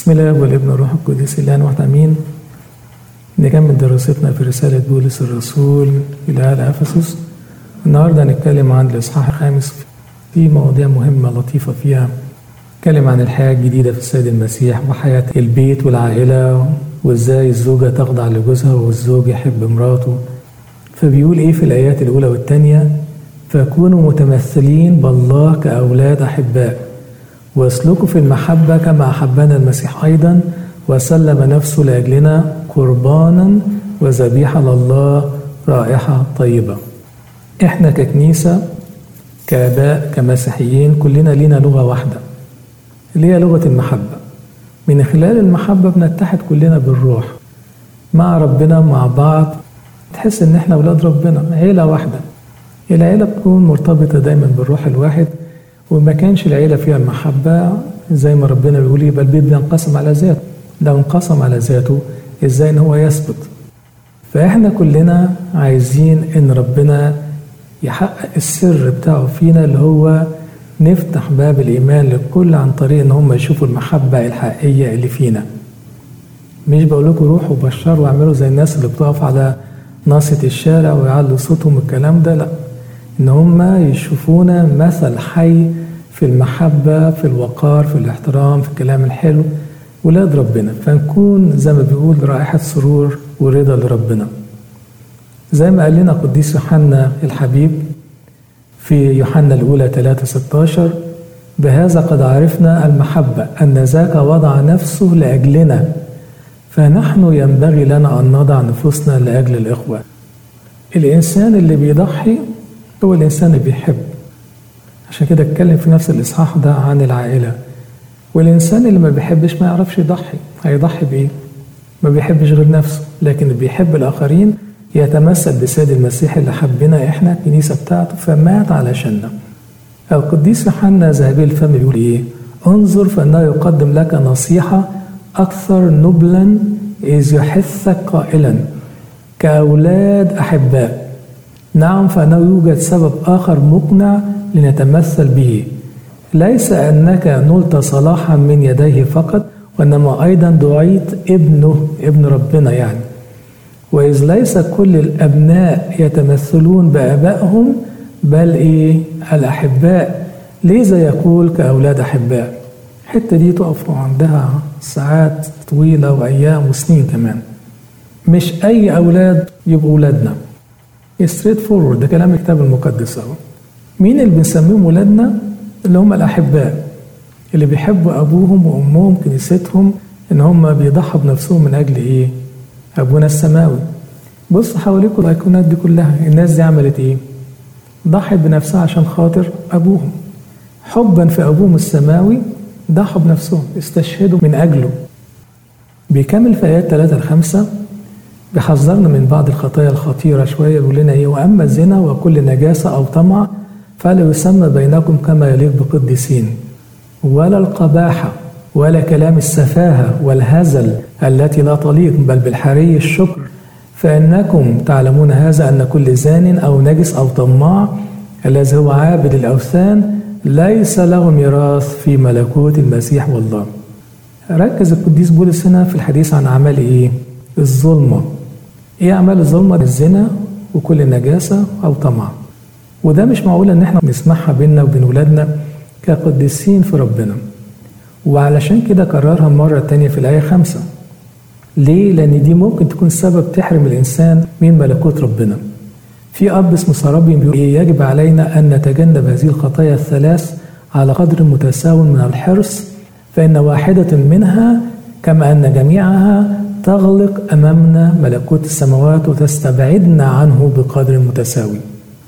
بسم الله والابن والروح القدس الان واحد امين نكمل دراستنا في رسالة بولس الرسول إلى أهل أفسس النهاردة هنتكلم عن الإصحاح الخامس في مواضيع مهمة لطيفة فيها نتكلم عن الحياة الجديدة في السيد المسيح وحياة البيت والعائلة وإزاي الزوجة تخضع لجوزها والزوج يحب مراته فبيقول إيه في الآيات الأولى والثانية فكونوا متمثلين بالله كأولاد أحباء واسلكوا في المحبة كما أحبنا المسيح أيضا وسلم نفسه لأجلنا قربانا وذبيحة لله رائحة طيبة احنا ككنيسة كآباء كمسيحيين كلنا لينا لغة واحدة اللي هي لغة المحبة من خلال المحبة بنتحد كلنا بالروح مع ربنا مع بعض تحس ان احنا اولاد ربنا عيلة واحدة العيلة بتكون مرتبطة دايما بالروح الواحد وما كانش العيلة فيها المحبة زي ما ربنا بيقول يبقى البيت بينقسم على ذاته لو انقسم على ذاته ازاي ان هو يثبت فاحنا كلنا عايزين ان ربنا يحقق السر بتاعه فينا اللي هو نفتح باب الايمان للكل عن طريق ان هم يشوفوا المحبه الحقيقيه اللي فينا مش بقول لكم روحوا بشروا واعملوا زي الناس اللي بتقف على ناصية الشارع ويعلوا صوتهم الكلام ده لا ان هم يشوفونا مثل حي في المحبة في الوقار في الاحترام في الكلام الحلو ولاد ربنا فنكون زي ما بيقول رائحة سرور ورضا لربنا زي ما قال لنا قديس يوحنا الحبيب في يوحنا الأولى 3 16 بهذا قد عرفنا المحبة أن ذاك وضع نفسه لأجلنا فنحن ينبغي لنا أن نضع نفوسنا لأجل الإخوة الإنسان اللي بيضحي هو الإنسان اللي بيحب عشان كده اتكلم في نفس الإصحاح ده عن العائلة والإنسان اللي ما بيحبش ما يعرفش يضحي هيضحي بإيه؟ ما بيحبش غير نفسه لكن اللي بيحب الآخرين يتمثل بسيد المسيح اللي حبنا إحنا الكنيسة بتاعته فمات علشاننا القديس يوحنا ذهبي الفم بيقول إيه؟ انظر فإنه يقدم لك نصيحة أكثر نبلا إذ يحثك قائلا كأولاد أحباء نعم فإنه يوجد سبب آخر مقنع لنتمثل به ليس أنك نلت صلاحا من يديه فقط وإنما أيضا دعيت ابنه ابن ربنا يعني وإذ ليس كل الأبناء يتمثلون بآبائهم بل إيه الأحباء لذا يقول كأولاد أحباء الحتة دي تقف عندها ساعات طويلة وأيام وسنين كمان مش أي أولاد يبقوا أولادنا ستريت فورورد ده كلام الكتاب المقدس أهو مين اللي بنسميهم ولادنا اللي هم الأحباء اللي بيحبوا أبوهم وأمهم كنيستهم إن هم بيضحوا بنفسهم من أجل إيه؟ أبونا السماوي بص حواليكم الأيقونات دي كلها الناس دي عملت إيه؟ ضحت بنفسها عشان خاطر أبوهم حبا في أبوهم السماوي ضحوا بنفسهم استشهدوا من أجله بيكمل في آيات 3 لخمسة بيحذرنا من بعض الخطايا الخطيرة شوية بيقول لنا إيه وأما الزنا وكل نجاسة أو طمع فلا يسمى بينكم كما يليق بقديسين ولا القباحة ولا كلام السفاهة والهزل التي لا تليق بل بالحري الشكر فإنكم تعلمون هذا أن كل زان أو نجس أو طماع الذي هو عابد الأوثان ليس له ميراث في ملكوت المسيح والله ركز القديس بولس هنا في الحديث عن أعمال إيه؟ الظلمة إيه أعمال الظلمة؟ الزنا وكل نجاسة أو طمع وده مش معقول ان احنا نسمعها بينا وبين ولادنا كقديسين في ربنا وعلشان كده كررها مرة تانية في الآية خمسة ليه؟ لأن دي ممكن تكون سبب تحرم الإنسان من ملكوت ربنا في أب اسمه سرابي بيقول يجب علينا أن نتجنب هذه الخطايا الثلاث على قدر متساو من الحرص فإن واحدة منها كما أن جميعها تغلق أمامنا ملكوت السماوات وتستبعدنا عنه بقدر متساوي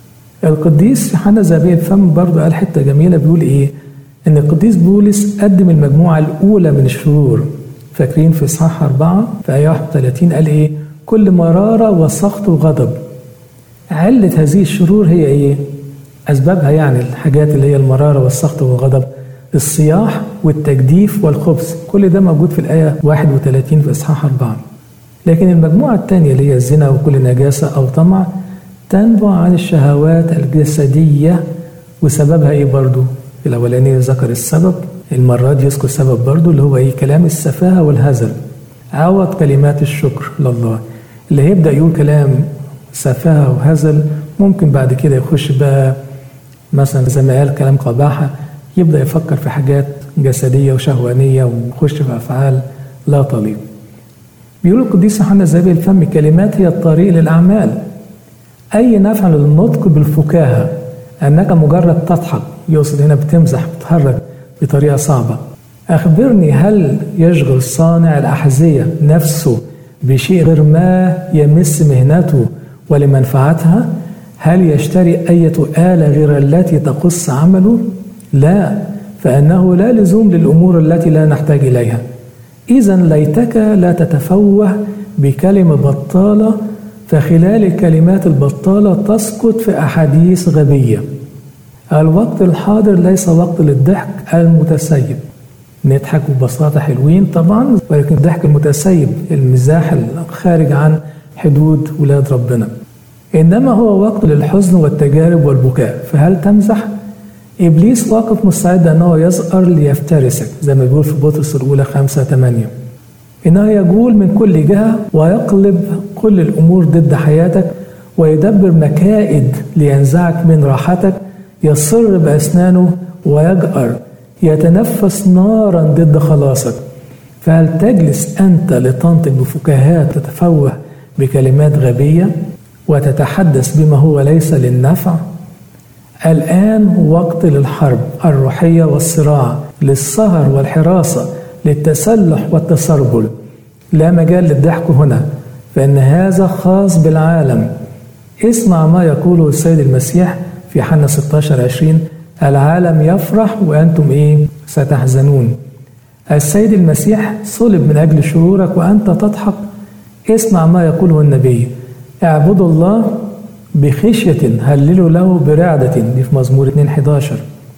القديس يوحنا زابيه الفم برضه قال حته جميله بيقول ايه؟ ان القديس بولس قدم المجموعه الاولى من الشرور فاكرين في اصحاح اربعه في ايه 31 قال ايه؟ كل مراره وسخط وغضب. علة هذه الشرور هي ايه؟ اسبابها يعني الحاجات اللي هي المراره والسخط والغضب الصياح والتجديف والخبث كل ده موجود في الايه 31 في اصحاح اربعه. لكن المجموعه الثانيه اللي هي الزنا وكل نجاسه او طمع تنبع عن الشهوات الجسدية وسببها ايه برضو الأولاني ذكر السبب المرة دي يذكر سبب برضه اللي هو ايه كلام السفاهة والهزل عوض كلمات الشكر لله اللي هيبدأ يقول كلام سفاهة وهزل ممكن بعد كده يخش بقى مثلا زي ما قال كلام قباحة يبدأ يفكر في حاجات جسدية وشهوانية ويخش في أفعال لا تليق بيقول القديس يوحنا الزابي الفم كلمات هي الطريق للأعمال أي نفع للنطق بالفكاهة أنك مجرد تضحك يقصد هنا بتمزح بتهرج بطريقة صعبة أخبرني هل يشغل صانع الأحذية نفسه بشيء غير ما يمس مهنته ولمنفعتها هل يشتري أية آلة غير التي تقص عمله؟ لا فإنه لا لزوم للأمور التي لا نحتاج إليها إذا ليتك لا تتفوه بكلمة بطالة فخلال الكلمات البطالة تسقط في أحاديث غبية الوقت الحاضر ليس وقت للضحك المتسيب نضحك ببساطة حلوين طبعا ولكن الضحك المتسيب المزاح الخارج عن حدود ولاد ربنا إنما هو وقت للحزن والتجارب والبكاء فهل تمزح؟ إبليس واقف مستعد أنه يزأر ليفترسك زي ما بيقول في بطرس الأولى خمسة ثمانية إنه يجول من كل جهة ويقلب كل الأمور ضد حياتك ويدبر مكائد لينزعك من راحتك يصر بأسنانه ويجأر يتنفس نارا ضد خلاصك فهل تجلس أنت لتنطق بفكاهات تتفوه بكلمات غبية وتتحدث بما هو ليس للنفع الآن وقت للحرب الروحية والصراع للسهر والحراسة للتسلح والتسربل لا مجال للضحك هنا فإن هذا خاص بالعالم اسمع ما يقوله السيد المسيح في حنا 16 20 العالم يفرح وأنتم إيه ستحزنون السيد المسيح صلب من أجل شرورك وأنت تضحك اسمع ما يقوله النبي اعبدوا الله بخشية هللوا له برعدة دي في مزمور 2 11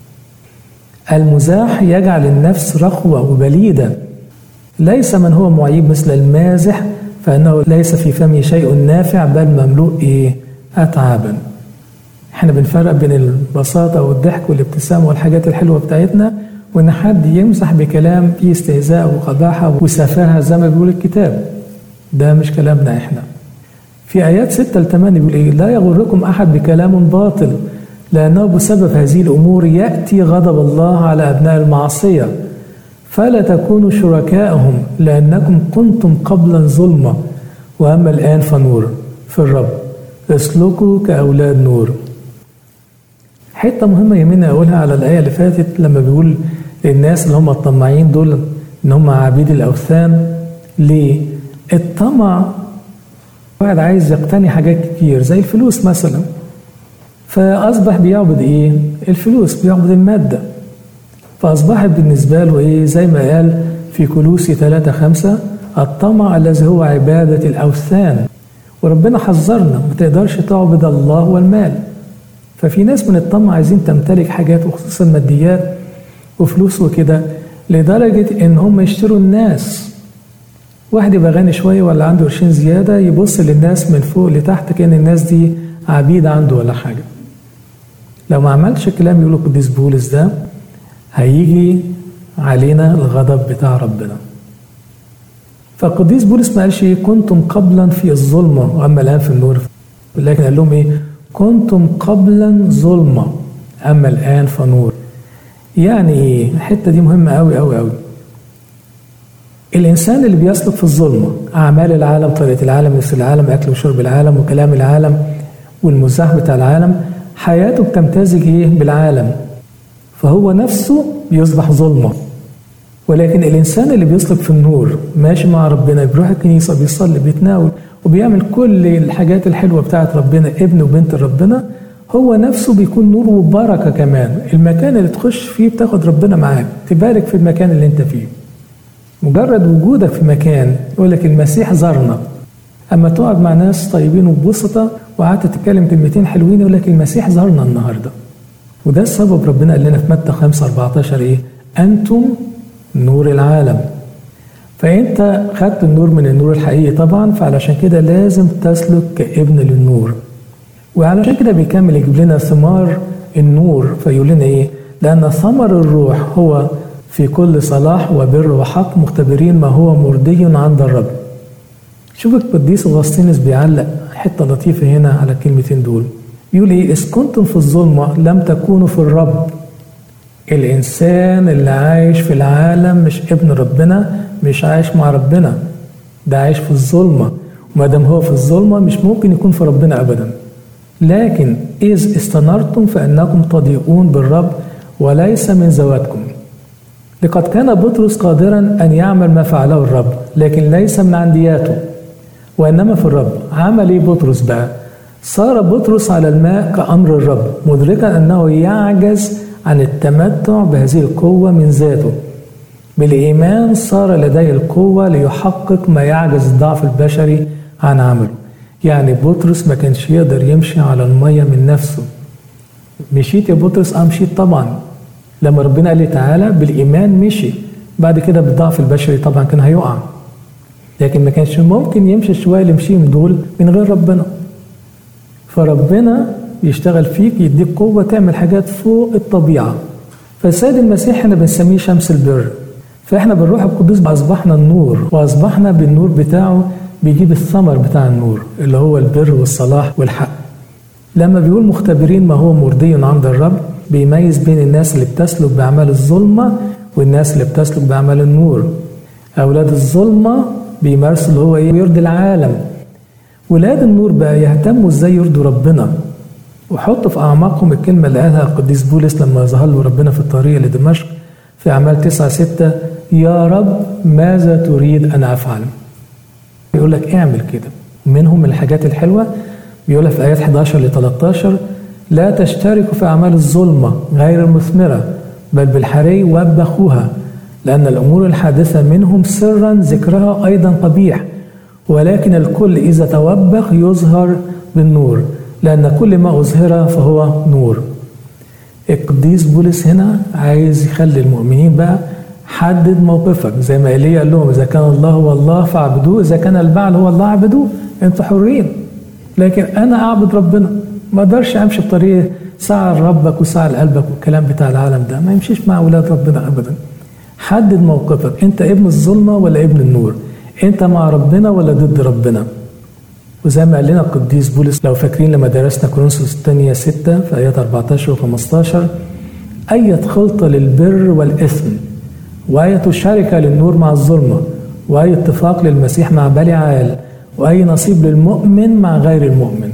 المزاح يجعل النفس رخوة وبليدة ليس من هو معيب مثل المازح فإنه ليس في فمه شيء نافع بل مملوء إيه أتعابا احنا بنفرق بين البساطة والضحك والابتسامة والحاجات الحلوة بتاعتنا وإن حد يمزح بكلام فيه استهزاء وقباحة وسفاهة زي ما بيقول الكتاب ده مش كلامنا احنا في آيات 6 ل 8 بيقول إيه لا يغركم أحد بكلام باطل لأنه بسبب هذه الأمور يأتي غضب الله على أبناء المعصية فلا تكونوا شركائهم لأنكم كنتم قبلا ظلمة وأما الآن فنور في الرب اسلكوا كأولاد نور حتة مهمة يمين أقولها على الآية اللي فاتت لما بيقول للناس اللي هم الطماعين دول إن هم عبيد الأوثان ليه؟ الطمع واحد عايز يقتني حاجات كتير زي الفلوس مثلا فأصبح بيعبد إيه؟ الفلوس بيعبد المادة فأصبحت بالنسبة له إيه؟ زي ما قال في كلوسي 3 5 الطمع الذي هو عبادة الأوثان وربنا حذرنا ما تقدرش تعبد الله والمال ففي ناس من الطمع عايزين تمتلك حاجات وخصوصا ماديات وفلوس وكده لدرجة إن هم يشتروا الناس واحد يبقى غني شوية ولا عنده قرشين زيادة يبص للناس من فوق لتحت كأن الناس دي عبيد عنده ولا حاجة لو ما عملتش الكلام يقول القديس بولس ده هيجي علينا الغضب بتاع ربنا فالقديس بولس ما قالش ايه كنتم قبلا في الظلمة وأما الآن في النور لكن قال لهم ايه كنتم قبلا ظلمة أما الآن فنور يعني ايه الحتة دي مهمة أوي أوي أوي الإنسان اللي بيسلك في الظلمة أعمال العالم طريقة العالم نفس العالم أكل وشرب العالم وكلام العالم والمزاح بتاع العالم حياته بتمتزج إيه بالعالم فهو نفسه بيصبح ظلمة ولكن الإنسان اللي بيسلك في النور ماشي مع ربنا بيروح الكنيسة بيصلي بيتناول وبيعمل كل الحاجات الحلوة بتاعت ربنا ابن وبنت ربنا هو نفسه بيكون نور وبركة كمان المكان اللي تخش فيه بتاخد ربنا معاك تبارك في المكان اللي انت فيه مجرد وجودك في مكان يقول لك المسيح زارنا اما تقعد مع ناس طيبين وبسطة وقعدت تتكلم كلمتين حلوين يقول لك المسيح زارنا النهارده وده السبب ربنا قال لنا في متى 5 14 ايه انتم نور العالم فانت خدت النور من النور الحقيقي طبعا فعلشان كده لازم تسلك كابن للنور وعلشان كده بيكمل يجيب لنا ثمار النور فيقول لنا ايه لان ثمر الروح هو في كل صلاح وبر وحق مختبرين ما هو مرضي عند الرب شوف القديس اغسطينوس بيعلق حته لطيفه هنا على الكلمتين دول بيقول ايه اذ كنتم في الظلمه لم تكونوا في الرب الانسان اللي عايش في العالم مش ابن ربنا مش عايش مع ربنا ده عايش في الظلمه وما دام هو في الظلمه مش ممكن يكون في ربنا ابدا لكن اذ استنرتم فانكم تضيئون بالرب وليس من ذواتكم لقد كان بطرس قادرا ان يعمل ما فعله الرب لكن ليس من عندياته وانما في الرب عمل ايه بطرس بقى صار بطرس على الماء كامر الرب مدركا انه يعجز عن التمتع بهذه القوه من ذاته بالايمان صار لديه القوه ليحقق ما يعجز الضعف البشري عن عمله يعني بطرس ما كانش يقدر يمشي على الميه من نفسه مشيت يا بطرس اه مشيت طبعا لما ربنا قال لي تعالى بالايمان مشي بعد كده بالضعف البشري طبعا كان هيقع لكن ما كانش ممكن يمشي الشويه اللي مشيهم دول من غير ربنا فربنا يشتغل فيك يديك قوة تعمل حاجات فوق الطبيعة فالسيد المسيح احنا بنسميه شمس البر فاحنا بالروح القدس أصبحنا النور وأصبحنا بالنور بتاعه بيجيب الثمر بتاع النور اللي هو البر والصلاح والحق لما بيقول مختبرين ما هو مرضي عند الرب بيميز بين الناس اللي بتسلك بأعمال الظلمة والناس اللي بتسلك بأعمال النور أولاد الظلمة بيمارسوا اللي هو إيه يرضي العالم ولاد النور بقى يهتموا ازاي يرضوا ربنا وحطوا في اعماقهم الكلمه اللي قالها القديس بولس لما ظهر له ربنا في الطريق لدمشق في اعمال 9 6 يا رب ماذا تريد ان افعل؟ يقول لك اعمل كده منهم الحاجات الحلوه بيقولها في ايات 11 ل 13 لا تشتركوا في اعمال الظلمه غير المثمره بل بالحري وبخوها لان الامور الحادثه منهم سرا ذكرها ايضا قبيح ولكن الكل إذا توبخ يظهر بالنور لأن كل ما أظهر فهو نور القديس بولس هنا عايز يخلي المؤمنين بقى حدد موقفك زي ما ايليا قال لهم اذا كان الله هو الله فاعبدوه اذا كان البعل هو الله اعبدوه انتوا حرين لكن انا اعبد ربنا ما اقدرش امشي بطريقه ساعة لربك وساعة لقلبك والكلام بتاع العالم ده ما يمشيش مع اولاد ربنا ابدا حدد موقفك انت ابن الظلمه ولا ابن النور انت مع ربنا ولا ضد ربنا وزي ما قال لنا القديس بولس لو فاكرين لما درسنا كورنثوس الثانية 6 في آيات 14 و 15 أية خلطة للبر والإثم وآية شركة للنور مع الظلمة وأي اتفاق للمسيح مع بلعال وأي نصيب للمؤمن مع غير المؤمن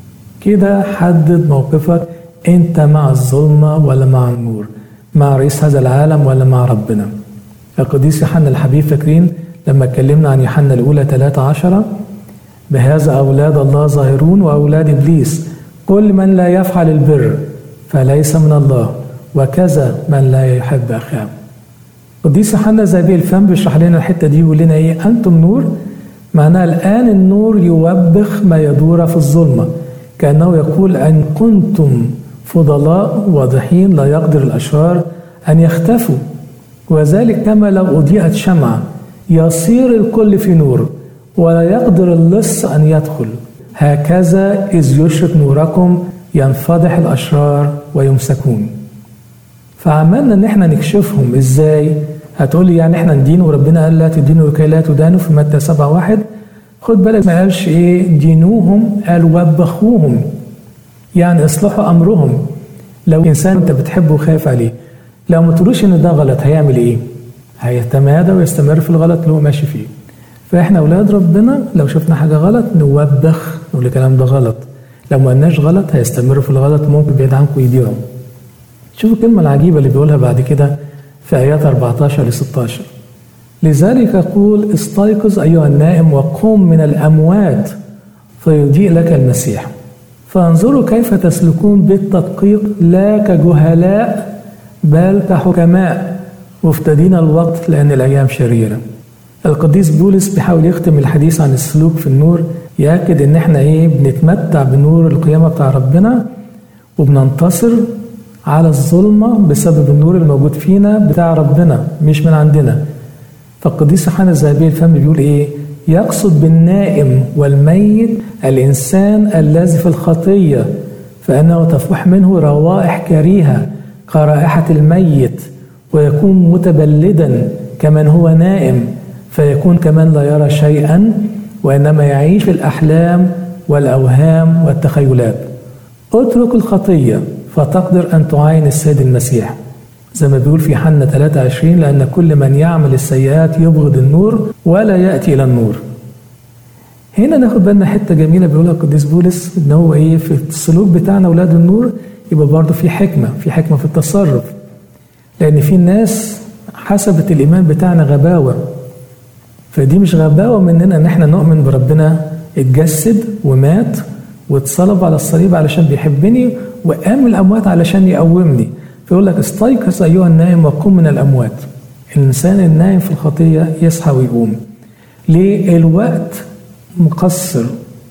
كده حدد موقفك أنت مع الظلمة ولا مع النور مع رئيس هذا العالم ولا مع ربنا القديس يوحنا الحبيب فاكرين لما اتكلمنا عن يوحنا الأولى 13 بهذا أولاد الله ظاهرون وأولاد إبليس كل من لا يفعل البر فليس من الله وكذا من لا يحب أخاه قديس يوحنا زي الفم بيشرح لنا الحتة دي ويقول لنا إيه أنتم نور معناها الآن النور يوبخ ما يدور في الظلمة كأنه يقول أن كنتم فضلاء واضحين لا يقدر الأشرار أن يختفوا وذلك كما لو أضيئت شمعة يصير الكل في نور ولا يقدر اللص أن يدخل هكذا إذ يشرق نوركم ينفضح الأشرار ويمسكون فعملنا إن إحنا نكشفهم إزاي هتقولي يعني إحنا ندين وربنا قال لا تدينوا لكي لا تدانوا في متى سبعة واحد خد بالك ما قالش إيه دينوهم قال وبخوهم يعني اصلحوا أمرهم لو إنسان أنت بتحبه وخايف عليه لو ما تقولوش إن ده غلط هيعمل إيه؟ هيتمادى ويستمر في الغلط اللي هو ماشي فيه فاحنا اولاد ربنا لو شفنا حاجه غلط نوبخ نقول الكلام ده غلط لو ما قلناش غلط هيستمر في الغلط ممكن بعيد عنكم ويضيعوا شوفوا الكلمه العجيبه اللي بيقولها بعد كده في ايات 14 ل 16 لذلك يقول استيقظ ايها النائم وقم من الاموات فيضيء لك المسيح فانظروا كيف تسلكون بالتدقيق لا كجهلاء بل كحكماء مفتدين الوقت لأن الأيام شريرة القديس بولس بيحاول يختم الحديث عن السلوك في النور يأكد إن إحنا إيه بنتمتع بنور القيامة بتاع ربنا وبننتصر على الظلمة بسبب النور الموجود فينا بتاع ربنا مش من عندنا فالقديس يوحنا الذهبي الفم بيقول إيه يقصد بالنائم والميت الإنسان الذي في الخطية فإنه تفوح منه روائح كريهة كرائحة الميت ويكون متبلدا كمن هو نائم فيكون كمن لا يرى شيئا وإنما يعيش في الأحلام والأوهام والتخيلات اترك الخطية فتقدر أن تعاين السيد المسيح زي ما بيقول في حنا 23 لأن كل من يعمل السيئات يبغض النور ولا يأتي إلى النور هنا ناخد بالنا حتة جميلة بيقولها القديس بولس إن هو إيه في السلوك بتاعنا أولاد النور يبقى برضه في حكمة في حكمة في التصرف لأن في ناس حسبت الإيمان بتاعنا غباوة فدي مش غباوة مننا إن إحنا نؤمن بربنا اتجسد ومات واتصلب على الصليب علشان بيحبني وقام من الأموات علشان يقومني فيقول لك استيقظ أيها النائم وقم من الأموات الإنسان النايم في الخطية يصحى ويقوم ليه الوقت مقصر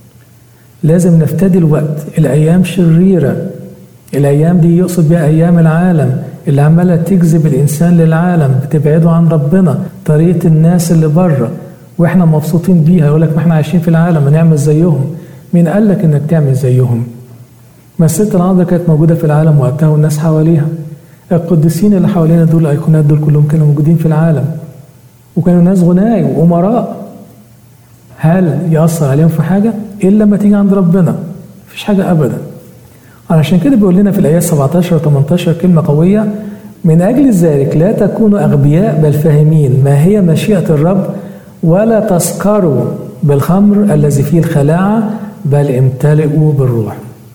لازم نفتدي الوقت الأيام شريرة الأيام دي يقصد بها أيام العالم اللي عمالة تجذب الإنسان للعالم بتبعده عن ربنا طريقة الناس اللي بره وإحنا مبسوطين بيها يقول لك ما إحنا عايشين في العالم ما نعمل زيهم مين قال لك إنك تعمل زيهم ما الست العذراء كانت موجودة في العالم وقتها والناس حواليها القديسين اللي حوالينا دول الأيقونات دول كلهم كانوا موجودين في العالم وكانوا ناس غناي وأمراء هل يأثر عليهم في حاجة إلا لما تيجي عند ربنا مفيش حاجة أبدا علشان كده بيقول لنا في الآيات 17 و 18 كلمة قوية من أجل ذلك لا تكونوا أغبياء بل فاهمين ما هي مشيئة الرب ولا تسكروا بالخمر الذي فيه الخلاعة بل امتلئوا بالروح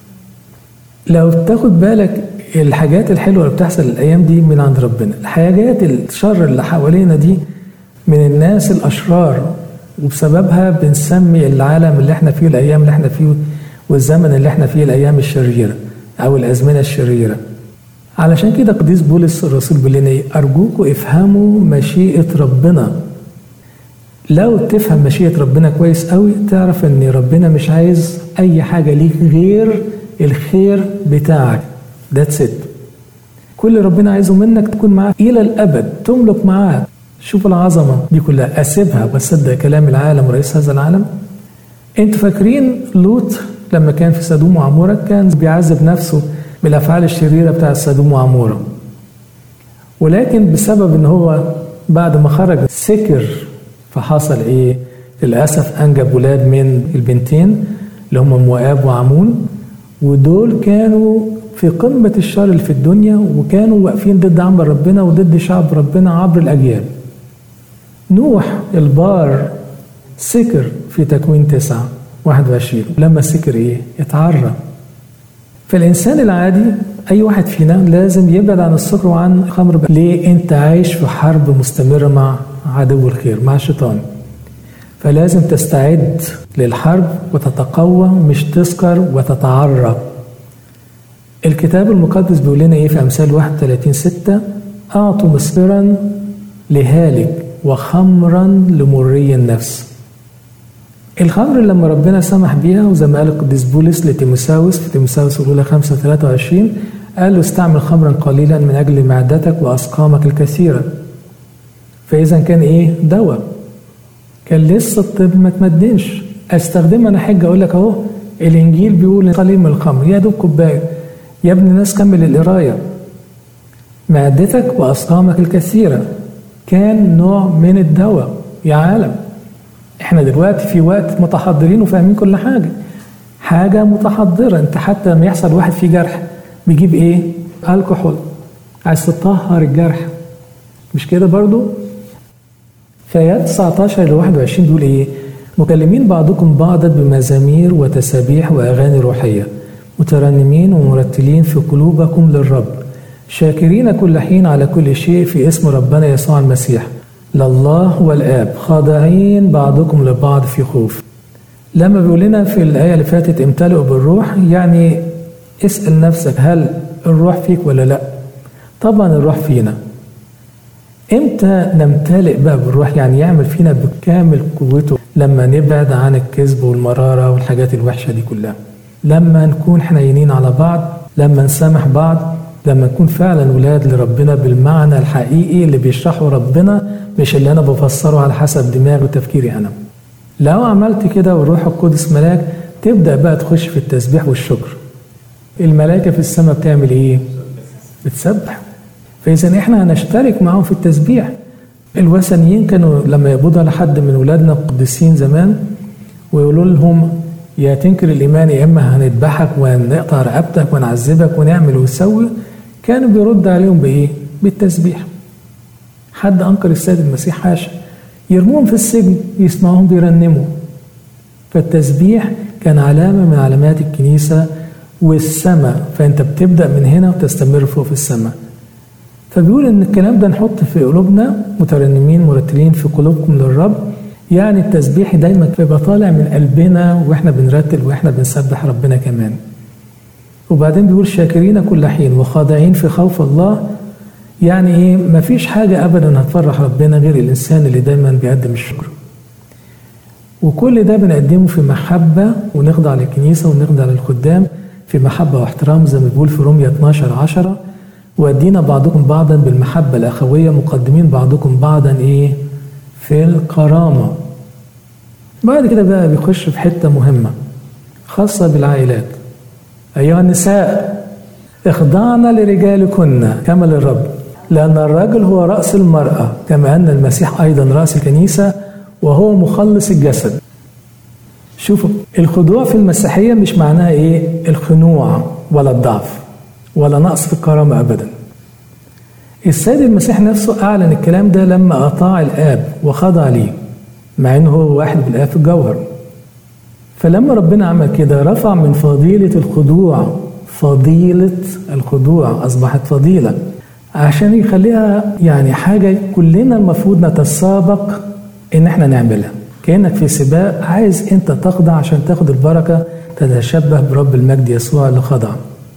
لو تاخد بالك الحاجات الحلوة اللي بتحصل الأيام دي من عند ربنا الحاجات الشر اللي حوالينا دي من الناس الأشرار وبسببها بنسمي العالم اللي احنا فيه الأيام اللي احنا فيه والزمن اللي احنا فيه الأيام الشريرة أو الأزمنة الشريرة علشان كده قديس بولس الرسول بيقول لنا أرجوكوا افهموا مشيئة ربنا لو تفهم مشيئة ربنا كويس قوي تعرف ان ربنا مش عايز اي حاجة ليك غير الخير بتاعك ذاتس ات كل ربنا عايزه منك تكون معاه الى الابد تملك معاه شوف العظمة دي كلها اسيبها واصدق كلام العالم ورئيس هذا العالم انتوا فاكرين لوط لما كان في سدوم وعمورة كان بيعذب نفسه بالافعال الشريرة بتاعت سدوم وعمورة ولكن بسبب ان هو بعد ما خرج سكر فحصل ايه للاسف انجب ولاد من البنتين اللي هم مؤاب وعمون ودول كانوا في قمة الشر اللي في الدنيا وكانوا واقفين ضد عمل ربنا وضد شعب ربنا عبر الأجيال نوح البار سكر في تكوين تسعة 21 لما سكر ايه يتعرى فالإنسان العادي أي واحد فينا لازم يبعد عن السكر وعن الخمر ليه أنت عايش في حرب مستمرة مع عدو الخير مع الشيطان فلازم تستعد للحرب وتتقوى مش تسكر وتتعرى الكتاب المقدس بيقول لنا ايه في امثال 31 6 اعطوا مسكرا لهالك وخمرا لمري النفس الخمر لما ربنا سمح بيها وزي ما قال القديس بولس لتيموساوس في تيموساوس الاولى 5 23 قال له استعمل خمرا قليلا من اجل معدتك واسقامك الكثيره فاذا كان ايه دواء كان لسه الطب ما تمدنش استخدمها انا حاجه اقول لك اهو الانجيل بيقول قليل من الخمر يا دوب كوبايه يا ابن الناس كمل القرايه معدتك واسقامك الكثيره كان نوع من الدواء يا عالم احنا دلوقتي في وقت متحضرين وفاهمين كل حاجه حاجه متحضره انت حتى لما يحصل واحد فيه جرح بيجيب ايه الكحول عايز تطهر الجرح مش كده برضو فآيات 19 ل 21 دول ايه مكلمين بعضكم بعضا بمزامير وتسابيح واغاني روحيه مترنمين ومرتلين في قلوبكم للرب شاكرين كل حين على كل شيء في اسم ربنا يسوع المسيح لله والآب خاضعين بعضكم لبعض في خوف لما بيقول لنا في الآية اللي فاتت امتلئوا بالروح يعني اسأل نفسك هل الروح فيك ولا لا طبعا الروح فينا امتى نمتلئ بقى بالروح يعني يعمل فينا بكامل قوته لما نبعد عن الكذب والمرارة والحاجات الوحشة دي كلها لما نكون حنينين على بعض لما نسامح بعض لما نكون فعلا ولاد لربنا بالمعنى الحقيقي اللي بيشرحه ربنا مش اللي انا بفسره على حسب دماغي وتفكيري انا لو عملت كده والروح القدس ملاك تبدا بقى تخش في التسبيح والشكر الملائكه في السماء بتعمل ايه بتسبح فإذا إحنا هنشترك معاهم في التسبيح الوثنيين كانوا لما يقبضوا على حد من ولادنا القديسين زمان ويقولوا لهم يا تنكر الإيمان يا إما هنذبحك ونقطع رقبتك ونعذبك ونعمل ونسوي كانوا بيرد عليهم بإيه؟ بالتسبيح حد أنكر السيد المسيح حاشا يرموهم في السجن يسمعوهم بيرنموا فالتسبيح كان علامة من علامات الكنيسة والسماء فأنت بتبدأ من هنا وتستمر فوق في السماء فبيقول إن الكلام ده نحط في قلوبنا مترنمين مرتلين في قلوبكم للرب يعني التسبيح دايما بيبقى طالع من قلبنا واحنا بنرتل واحنا بنسبح ربنا كمان وبعدين بيقول شاكرين كل حين وخاضعين في خوف الله يعني ايه مفيش حاجة ابدا هتفرح ربنا غير الانسان اللي دايما بيقدم الشكر وكل ده بنقدمه في محبة ونخضع للكنيسة ونخضع للخدام في محبة واحترام زي ما بيقول في رومية 12 10 وأدينا بعضكم بعضا بالمحبة الأخوية مقدمين بعضكم بعضا إيه في الكرامة بعد كده بقى بيخش في حتة مهمة خاصة بالعائلات أيها النساء اخضعنا لرجالكن كما للرب لأن الرجل هو رأس المرأة كما أن المسيح أيضا رأس الكنيسة وهو مخلص الجسد شوفوا الخضوع في المسيحية مش معناها إيه الخنوع ولا الضعف ولا نقص في الكرامة أبدا السيد المسيح نفسه أعلن الكلام ده لما أطاع الآب وخضع ليه مع إنه هو واحد بالآب في الجوهر فلما ربنا عمل كده رفع من فضيلة الخضوع فضيلة الخضوع أصبحت فضيلة عشان يخليها يعني حاجة كلنا المفروض نتسابق إن إحنا نعملها كأنك في سباق عايز أنت تخضع عشان تاخد البركة تتشبه برب المجد يسوع اللي خضع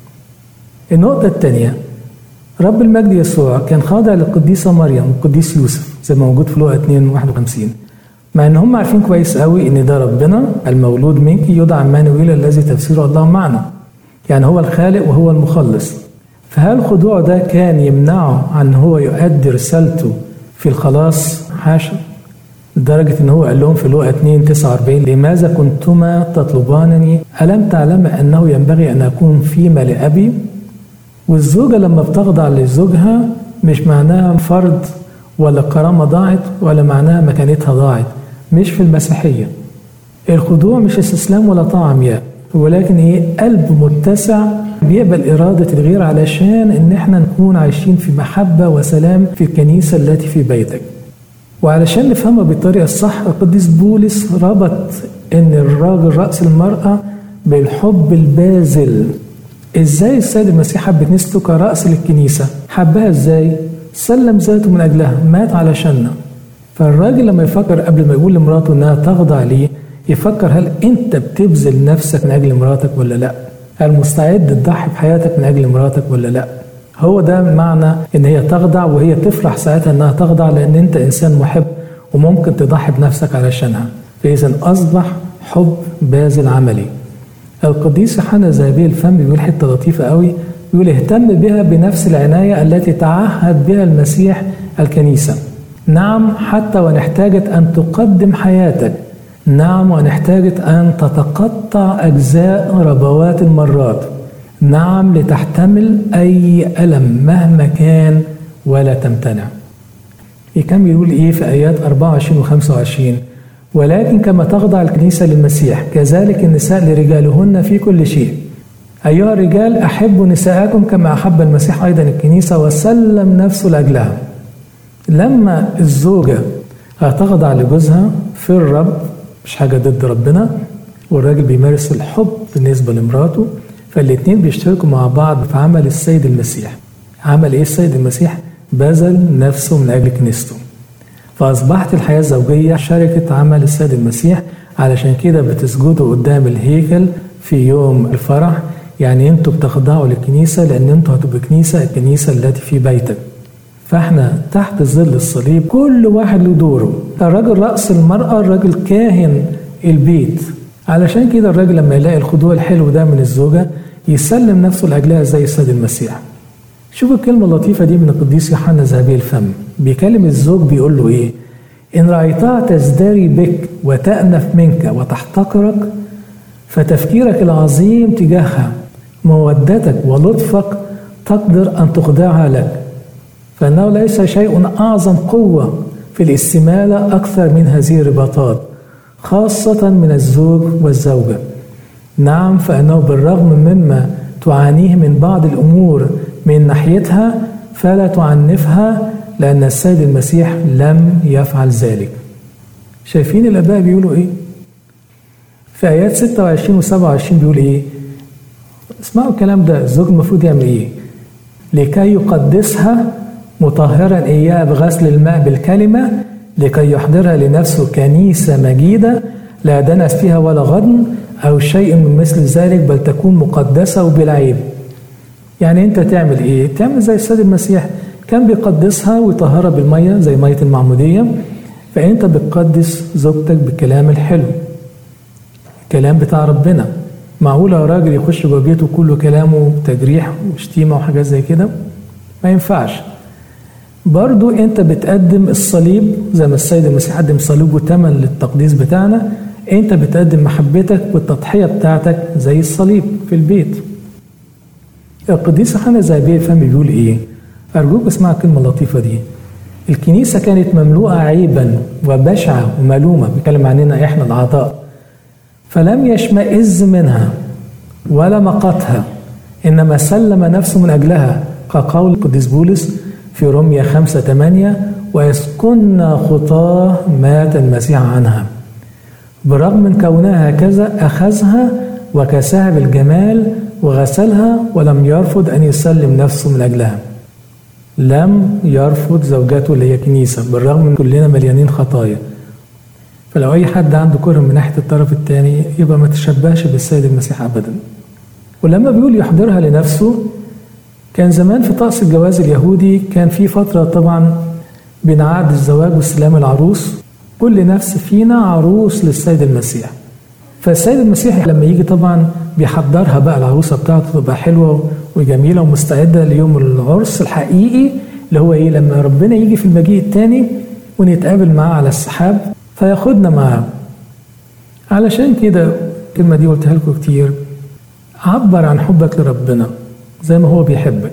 النقطة الثانية رب المجد يسوع كان خاضع للقديسة مريم والقديس يوسف زي ما موجود في لوقا 2 51 مع ان هم عارفين كويس قوي ان ده ربنا المولود منك يدعى مانويل الذي تفسيره الله معنا يعني هو الخالق وهو المخلص فهل الخضوع ده كان يمنعه عن هو يؤدي رسالته في الخلاص حاشا لدرجة ان هو قال لهم في لوقا 2 49 لماذا كنتما تطلبانني ألم تعلم أنه ينبغي أن أكون فيما لأبي والزوجة لما بتخضع لزوجها مش معناها فرض ولا كرامة ضاعت ولا معناها مكانتها ضاعت مش في المسيحية الخضوع مش استسلام ولا طاعة عمياء ولكن ايه قلب متسع بيقبل إرادة الغير علشان إن احنا نكون عايشين في محبة وسلام في الكنيسة التي في بيتك وعلشان نفهمها بالطريقة الصح القديس بولس ربط إن الراجل رأس المرأة بالحب البازل ازاي السيد المسيح حب كنيسته كرأس للكنيسة حبها ازاي سلم ذاته من أجلها مات علشاننا فالراجل لما يفكر قبل ما يقول لمراته انها تخضع ليه يفكر هل انت بتبذل نفسك من اجل مراتك ولا لا هل مستعد تضحي بحياتك من اجل مراتك ولا لا هو ده معنى ان هي تخضع وهي تفرح ساعتها انها تخضع لان انت انسان محب وممكن تضحي بنفسك علشانها فاذا اصبح حب باذل عملي القديس يوحنا ذهبي الفم بيقول حته لطيفه قوي بيقول اهتم بها بنفس العنايه التي تعهد بها المسيح الكنيسه نعم حتى وان احتاجت ان تقدم حياتك نعم وان احتاجت ان تتقطع اجزاء ربوات المرات نعم لتحتمل اي الم مهما كان ولا تمتنع كان بيقول ايه في ايات 24 و 25 ولكن كما تخضع الكنيسة للمسيح كذلك النساء لرجالهن في كل شيء أيها الرجال أحبوا نساءكم كما أحب المسيح أيضا الكنيسة وسلم نفسه لأجلها لما الزوجة هتخضع لجوزها في الرب مش حاجة ضد ربنا والراجل بيمارس الحب بالنسبة لمراته فالاتنين بيشتركوا مع بعض في عمل السيد المسيح عمل ايه السيد المسيح بذل نفسه من أجل كنيسته فأصبحت الحياة الزوجية شركة عمل السيد المسيح علشان كده بتسجدوا قدام الهيكل في يوم الفرح يعني انتوا بتخضعوا للكنيسة لأن انتوا هتبقوا كنيسة الكنيسة التي في بيتك فاحنا تحت ظل الصليب كل واحد له دوره الراجل رأس المرأة الراجل كاهن البيت علشان كده الراجل لما يلاقي الخضوع الحلو ده من الزوجة يسلم نفسه لأجلها زي السيد المسيح شوف الكلمة اللطيفة دي من القديس يوحنا ذهبي الفم بيكلم الزوج بيقول له ايه إن رأيتها تزدري بك وتأنف منك وتحتقرك فتفكيرك العظيم تجاهها مودتك ولطفك تقدر أن تخضعها لك فإنه ليس شيء أعظم قوة في الاستمالة أكثر من هذه الرباطات خاصة من الزوج والزوجة نعم فإنه بالرغم مما تعانيه من بعض الأمور من ناحيتها فلا تعنفها لأن السيد المسيح لم يفعل ذلك شايفين الآباء بيقولوا إيه؟ في آيات 26 و 27 بيقول إيه؟ اسمعوا الكلام ده الزوج المفروض يعمل إيه؟ لكي يقدسها مطهرا إياها بغسل الماء بالكلمة لكي يحضرها لنفسه كنيسة مجيدة لا دنس فيها ولا غضن أو شيء من مثل ذلك بل تكون مقدسة وبلا عيب يعني أنت تعمل إيه؟ تعمل زي السيد المسيح كان بيقدسها ويطهرها بالمية زي مية المعمودية فأنت بتقدس زوجتك بالكلام الحلو الكلام بتاع ربنا معقولة راجل يخش جوه بيته كله كلامه تجريح وشتيمة وحاجات زي كده ما ينفعش برضو انت بتقدم الصليب زي ما السيد المسيح قدم صليبه ثمن للتقديس بتاعنا انت بتقدم محبتك والتضحية بتاعتك زي الصليب في البيت القديس حنا زي الفم بيقول ايه ارجوك اسمع الكلمة اللطيفة دي الكنيسة كانت مملوءة عيبا وبشعة وملومة بيتكلم عننا احنا الاعضاء فلم يشمئز منها ولا مقتها انما سلم نفسه من اجلها كقول القديس بولس في رمية خمسة ثمانية وإذ كنا خطاه مات المسيح عنها برغم من كونها هكذا أخذها وكساها بالجمال وغسلها ولم يرفض أن يسلم نفسه من أجلها لم يرفض زوجته اللي هي كنيسة بالرغم من كلنا مليانين خطايا فلو أي حد عنده كره من ناحية الطرف الثاني يبقى ما تشبهش بالسيد المسيح أبدا ولما بيقول يحضرها لنفسه كان زمان في طقس الجواز اليهودي كان في فترة طبعا بين عقد الزواج واستلام العروس كل نفس فينا عروس للسيد المسيح فالسيد المسيح لما يجي طبعا بيحضرها بقى العروسة بتاعته تبقى حلوة وجميلة ومستعدة ليوم العرس الحقيقي اللي هو ايه لما ربنا يجي في المجيء التاني ونتقابل معاه على السحاب فياخدنا معاه علشان كده الكلمة دي قلتها لكم كتير عبر عن حبك لربنا زي ما هو بيحبك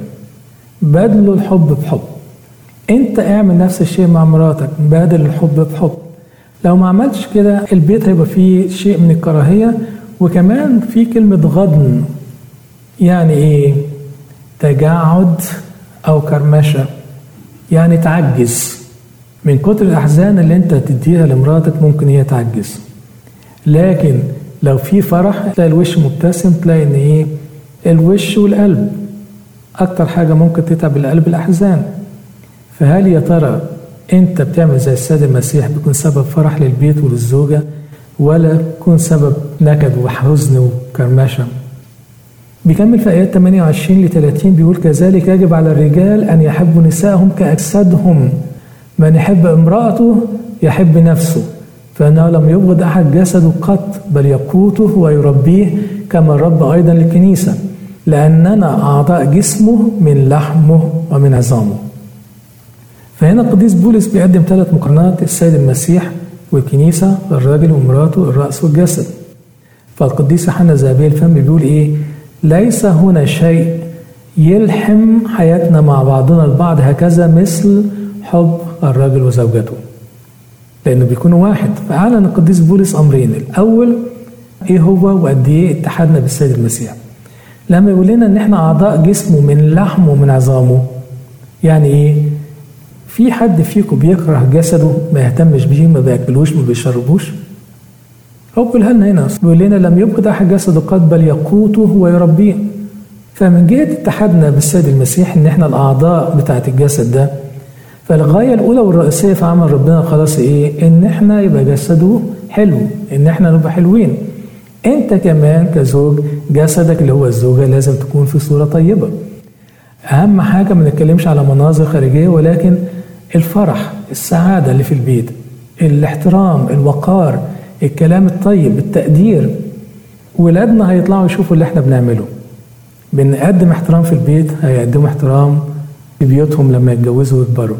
بدله الحب بحب انت اعمل نفس الشيء مع مراتك بادل الحب بحب لو ما عملتش كده البيت هيبقى فيه شيء من الكراهية وكمان في كلمة غضن يعني ايه تجعد او كرمشة يعني تعجز من كتر الاحزان اللي انت تديها لمراتك ممكن هي تعجز لكن لو في فرح تلاقي الوش مبتسم تلاقي ان ايه الوش والقلب اكتر حاجة ممكن تتعب القلب الاحزان فهل يا ترى انت بتعمل زي السيد المسيح بيكون سبب فرح للبيت وللزوجة ولا بيكون سبب نكد وحزن وكرمشة بيكمل في آيات 28 ل 30 بيقول كذلك يجب على الرجال أن يحبوا نسائهم كأجسادهم من يحب امرأته يحب نفسه فإنه لم يبغض أحد جسده قط بل يقوته ويربيه كما رب أيضا الكنيسة لأننا أعضاء جسمه من لحمه ومن عظامه فهنا القديس بولس بيقدم ثلاث مقارنات السيد المسيح والكنيسة الراجل ومراته الرأس والجسد فالقديس حنا زابيل الفم بيقول إيه ليس هنا شيء يلحم حياتنا مع بعضنا البعض هكذا مثل حب الرجل وزوجته لأنه بيكونوا واحد فأعلن القديس بولس أمرين الأول إيه هو وقد إيه اتحادنا بالسيد المسيح لما يقول لنا إن إحنا أعضاء جسمه من لحمه ومن عظامه يعني إيه في حد فيكم بيكره جسده ما يهتمش بيه ما بياكلوش ما بيشربوش هو بيقولها لنا هنا بيقول لنا لم يبقى احد جسده قد بل يقوته ويربيه فمن جهه اتحادنا بالسيد المسيح ان احنا الاعضاء بتاعه الجسد ده فالغايه الاولى والرئيسيه في عمل ربنا خلاص ايه ان احنا يبقى جسده حلو ان احنا نبقى حلوين انت كمان كزوج جسدك اللي هو الزوجه لازم تكون في صوره طيبه اهم حاجه ما نتكلمش على مناظر خارجيه ولكن الفرح السعاده اللي في البيت الاحترام الوقار الكلام الطيب التقدير ولادنا هيطلعوا يشوفوا اللي احنا بنعمله بنقدم احترام في البيت هيقدموا احترام في بيوتهم لما يتجوزوا ويكبروا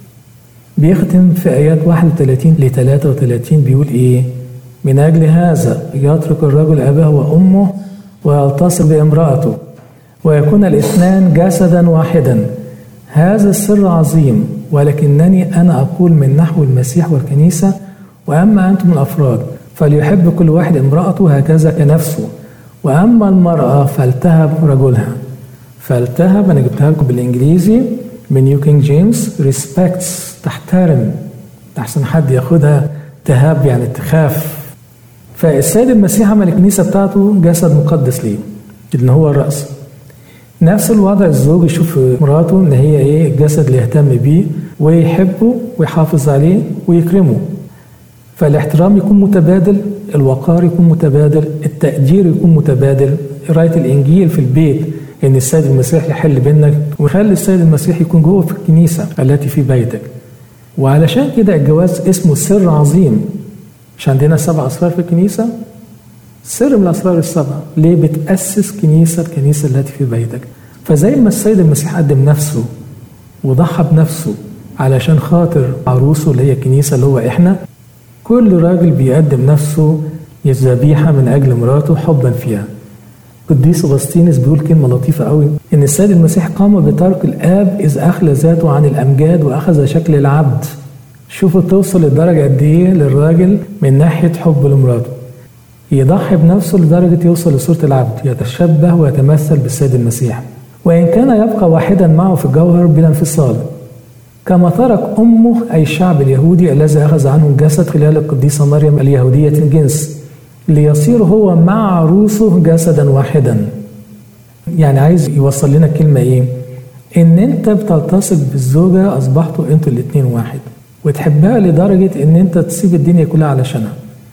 بيختم في آيات 31 ل 33 بيقول إيه؟ من أجل هذا يترك الرجل أباه وأمه ويلتصق بامرأته ويكون الاثنان جسدا واحدا هذا السر عظيم ولكنني أنا أقول من نحو المسيح والكنيسة وأما أنتم الأفراد فليحب كل واحد امرأته هكذا كنفسه وأما المرأة فلتهب رجلها فلتهب أنا جبتها لكم بالإنجليزي من نيو كينج جيمس ريسبكتس تحترم أحسن حد ياخدها تهاب يعني تخاف فالسيد المسيح عمل الكنيسة بتاعته جسد مقدس ليه إن هو الرأس نفس الوضع الزوج يشوف مراته ان هي ايه الجسد اللي يهتم بيه ويحبه ويحافظ عليه ويكرمه فالاحترام يكون متبادل الوقار يكون متبادل التقدير يكون متبادل قرايه الانجيل في البيت ان السيد المسيح يحل بينك وخلي السيد المسيح يكون جوه في الكنيسه التي في بيتك وعلشان كده الجواز اسمه سر عظيم مش عندنا سبع اسرار في الكنيسه سر من الاسرار السبعه ليه بتاسس كنيسه الكنيسه التي في بيتك فزي ما السيد المسيح قدم نفسه وضحى بنفسه علشان خاطر عروسه اللي هي الكنيسه اللي هو احنا كل راجل بيقدم نفسه ذبيحه من اجل مراته حبا فيها قديس اغسطينس بيقول كلمه لطيفه قوي ان السيد المسيح قام بترك الاب اذ اخلى ذاته عن الامجاد واخذ شكل العبد شوفوا توصل لدرجه قد ايه للراجل من ناحيه حب لمراته يضحي بنفسه لدرجة يوصل لصورة العبد يتشبه ويتمثل بالسيد المسيح وإن كان يبقى واحدا معه في الجوهر بلا انفصال كما ترك أمه أي الشعب اليهودي الذي أخذ عنه الجسد خلال القديسة مريم اليهودية الجنس ليصير هو مع عروسه جسدا واحدا يعني عايز يوصل لنا كلمة إيه إن أنت بتلتصق بالزوجة أصبحتوا أنتوا الاتنين واحد وتحبها لدرجة إن أنت تسيب الدنيا كلها علشانها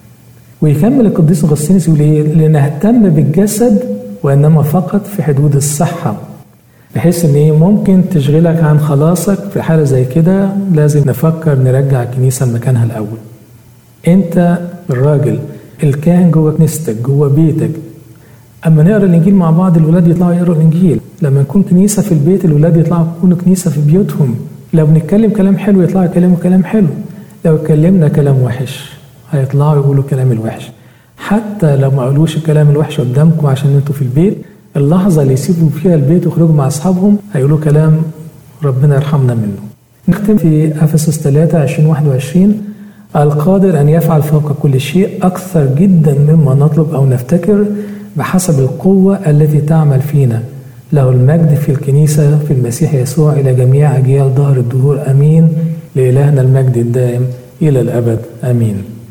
ويكمل القديس اغسطينوس يقول ايه؟ لنهتم بالجسد وانما فقط في حدود الصحه. بحيث ان ايه ممكن تشغلك عن خلاصك في حاله زي كده لازم نفكر نرجع الكنيسه لمكانها الاول. انت الراجل الكاهن جوه كنيستك جوه بيتك اما نقرا الانجيل مع بعض الولاد يطلعوا يقروا الانجيل لما نكون كنيسه في البيت الولاد يطلعوا يكونوا كنيسه في بيوتهم لو بنتكلم كلام حلو يطلعوا يكلموا كلام حلو لو اتكلمنا كلام وحش هيطلعوا يقولوا الكلام الوحش حتى لو ما قالوش الكلام الوحش قدامكم عشان انتوا في البيت اللحظة اللي يسيبوا فيها البيت ويخرجوا مع أصحابهم هيقولوا كلام ربنا يرحمنا منه نختم في أفسس 3 20 21 القادر أن يفعل فوق كل شيء أكثر جدا مما نطلب أو نفتكر بحسب القوة التي تعمل فينا له المجد في الكنيسة في المسيح يسوع إلى جميع أجيال ظهر الدهور أمين لإلهنا المجد الدائم إلى الأبد آمين